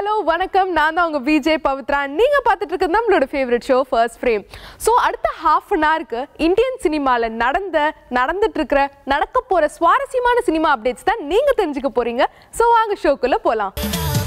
hello வணக்கம் நான் தான் உங்க விஜய் பவித்ரா நீங்க பார்த்துட்டு இருக்கிறது நம்மளோட favourite show first frame so அடுத்த ஹாஃப் அன் ஹவருக்கு இந்தியன் சினிமால நடந்த நடந்துட்டு இருக்கிற நடக்க போற சுவாரஸ்யமான சினிமா அப்டேட்ஸ் தான் நீங்க தெரிஞ்சுக்க போறீங்க ஸோ வாங்க ஷோக்குள்ள போலாம்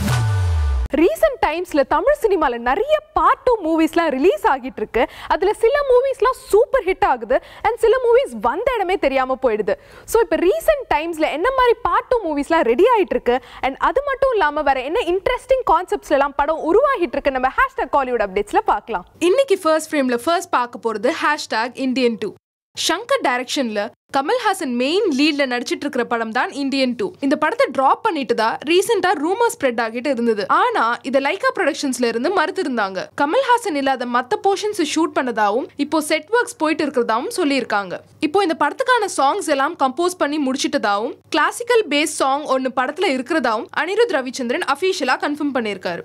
ரீசெண்ட் டைம்ஸ்ல தமிழ் சினிமால நிறைய பார்ட் டூ மூவிஸ்லாம் ரிலீஸ் ஆகிட்டு இருக்கு அதுல சில மூவிஸ்லாம் சூப்பர் ஹிட் ஆகுது அண்ட் சில மூவிஸ் வந்த இடமே தெரியாம போயிடுது ஸோ இப்போ ரீசெண்ட் டைம்ஸ்ல என்ன மாதிரி பார்ட் டூ மூவிஸ்லாம் ரெடி ஆயிட்டு இருக்கு அண்ட் அது மட்டும் இல்லாம வேற என்ன இன்ட்ரெஸ்டிங் கான்செப்ட்ஸ்ல எல்லாம் படம் உருவாகிட்டு இருக்கு நம்ம ஹேஷ்டாக் காலிவுட் அப்டேட்ஸ்ல பார்க்கலாம் இன்னைக்கு ஃபர்ஸ்ட் ஃப்ரேம்ல ஃபர்ஸ்ட் பார்க்க போறது ஹேஷ்டாக் இந்தியன் டூ ஷங்கர் டைரக்ஷன்ல கமல்ஹாசன் மெயின் லீட்ல நடிச்சிட்டு இருக்கிற படம் தான் இந்தியன் டூ இந்த படத்தை டிராப் பண்ணிட்டு தான் ரீசெண்டா ரூமர் ஸ்ப்ரெட் ஆகிட்டு இருந்தது ஆனா இத லைகா ப்ரொடக்ஷன்ஸ்ல இருந்து மறுத்து இருந்தாங்க கமல்ஹாசன் இல்லாத மத்த போர்ஷன்ஸ் ஷூட் பண்ணதாவும் இப்போ செட் ஒர்க்ஸ் போயிட்டு இருக்கிறதாவும் சொல்லியிருக்காங்க இப்போ இந்த படத்துக்கான சாங்ஸ் எல்லாம் கம்போஸ் பண்ணி முடிச்சிட்டதாவும் கிளாசிக்கல் பேஸ் சாங் ஒன்னு படத்துல இருக்கிறதாவும் அனிருத் ரவிச்சந்திரன் அபிஷியலா கன்ஃபார்ம் பண்ணியிருக்காரு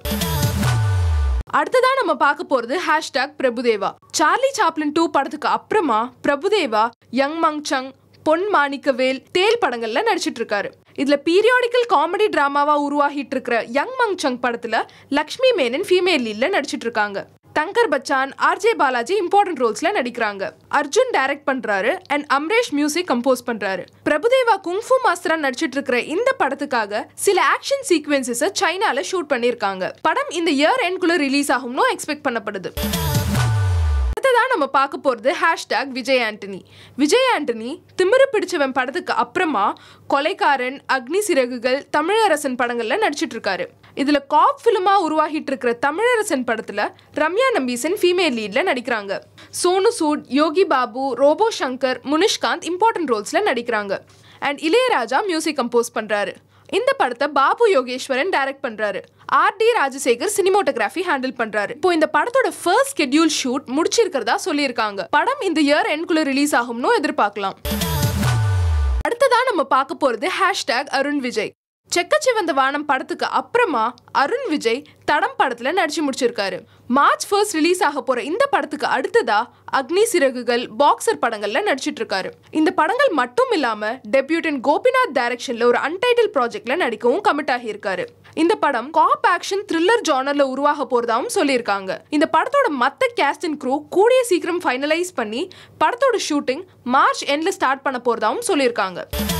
அடுத்ததா நம்ம பார்க்க போறது hashtag Prabhudeva Charlie Chaplin two படத்துக்கு அப்புறமா பிரபுதேவா யங் மங் சங் பொன் மாணிக்கவேல் தேல் படங்கள்ல நடிச்சிட்டு இருக்காரு இதுல பீரியாடிக்கல் காமெடி டிராமாவா உருவாகிட்டு இருக்கிற யங் மங் சங் படத்துல லக்ஷ்மி மேனன் ஃபீமேல் லீட்ல நடிச்சிட்டு இருக்காங்க டங்கர் பச்சான் ஆர்ஜே பாலாஜி இம்பார்ட்டன்ட் ரோல்ஸ்ல நடிக்கிறாங்க அர்ஜுன் டைரக்ட் பண்றாரு அண்ட் அம்ரேஷ் மியூசிக் கம்போஸ் பண்றாரு பிரபுதேவா குங்ஃபு மாஸ்டரா நடிச்சிட்டு இருக்கிற இந்த படத்துக்காக சில ஆக்ஷன் சீக்வன்சஸ சைனால ஷூட் பண்ணிருக்காங்க படம் இந்த இயர் எண்ட்குள்ள ரிலீஸ் ஆகும்னு எக்ஸ்பெக்ட் பண்ணப்படுது அடுத்ததா நம்ம பார்க்க போறது ஹேஷ்டாக் விஜய் ஆண்டனி விஜய் ஆண்டனி திமிரு பிடிச்சவன் படத்துக்கு அப்புறமா கொலைக்காரன் அக்னி சிறகுகள் தமிழரசன் படங்கள்ல நடிச்சிட்டு இருக்காரு இதுல காப் ஃபிலிமா உருவாகிட்டு இருக்கிற தமிழரசன் படத்துல ரம்யா நம்பீசன் ஃபீமேல் லீட்ல நடிக்கிறாங்க சோனு சூட் யோகி பாபு ரோபோ சங்கர் முனிஷ்காந்த் இம்பார்ட்டன்ட் ரோல்ஸ்ல நடிக்கிறாங்க அண்ட் இளையராஜா மியூசிக் கம்போஸ் பண்றாரு இந்த படத்தை பாபு யோகேஸ்வரன் டைரக்ட் பண்றாரு R D Rajasekar cinematography handle பண்றாரு இப்போ இந்த படத்தோட ஃபர்ஸ்ட் ஸ்கெட்யூல் ஷூட் முடிச்சிருக்கிறதா சொல்லியிருக்காங்க படம் இந்த இயர் எண்ட்குள்ள ரிலீஸ் ஆகும்னு எதிர்பார்க்கலாம் அடுத்ததா நம்ம பார்க்க போறது ஹேஷ்டாக் அருண் விஜய் செக்கச்சிவந்த வானம் படத்துக்கு அப்புறமா அருண் விஜய் தடம் படத்துல நடிச்சு முடிச்சிருக்காரு மார்ச் ஃபர்ஸ்ட் ரிலீஸ் ஆக போற இந்த படத்துக்கு அடுத்ததா அக்னி சிறகுகள் பாக்ஸர் படங்கள்ல நடிச்சிட்டு இருக்காரு இந்த படங்கள் மட்டும் இல்லாம டெபியூட்டன் கோபிநாத் டைரக்ஷன்ல ஒரு அன்டைட்டில் ப்ராஜெக்ட்ல நடிக்கவும் கமிட் ஆகியிருக்காரு இந்த படம் காப் ஆக்ஷன் த்ரில்லர் ஜானர்ல உருவாக போறதாவும் சொல்லியிருக்காங்க இந்த படத்தோட மத்த கேஸ்ட் அண்ட் க்ரூ கூடிய சீக்கிரம் ஃபைனலைஸ் பண்ணி படத்தோட ஷூட்டிங் மார்ச் எண்ட்ல ஸ்டார்ட் பண்ண போறதாவும் சொல்லியிருக்காங்க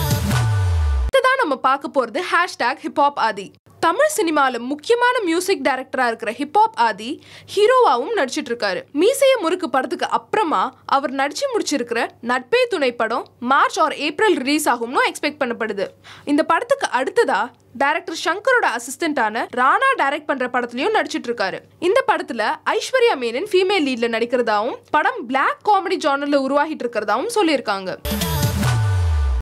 அடுத்ததான் நம்ம பார்க்க போறது ஹேஷ்டாக் ஹிப்ஹாப் ஆதி தமிழ் சினிமால முக்கியமான மியூசிக் டைரக்டரா இருக்கிற ஹிப்ஹாப் ஆதி ஹீரோவாவும் நடிச்சிட்டு இருக்காரு மீசைய முறுக்கு படத்துக்கு அப்புறமா அவர் நடிச்சு முடிச்சிருக்கிற நட்பே துணை படம் மார்ச் ஆர் ஏப்ரல் ரிலீஸ் ஆகும்னு எக்ஸ்பெக்ட் பண்ணப்படுது இந்த படத்துக்கு அடுத்ததா டைரக்டர் சங்கரோட அசிஸ்டன்டான ராணா டைரக்ட் பண்ற படத்துலயும் நடிச்சிட்டு இருக்காரு இந்த படத்துல ஐஸ்வர்யா மேனன் ஃபீமேல் லீட்ல நடிக்கிறதாவும் படம் பிளாக் காமெடி ஜானர்ல உருவாகிட்டு இருக்கிறதாவும் சொல்லியிருக்காங்க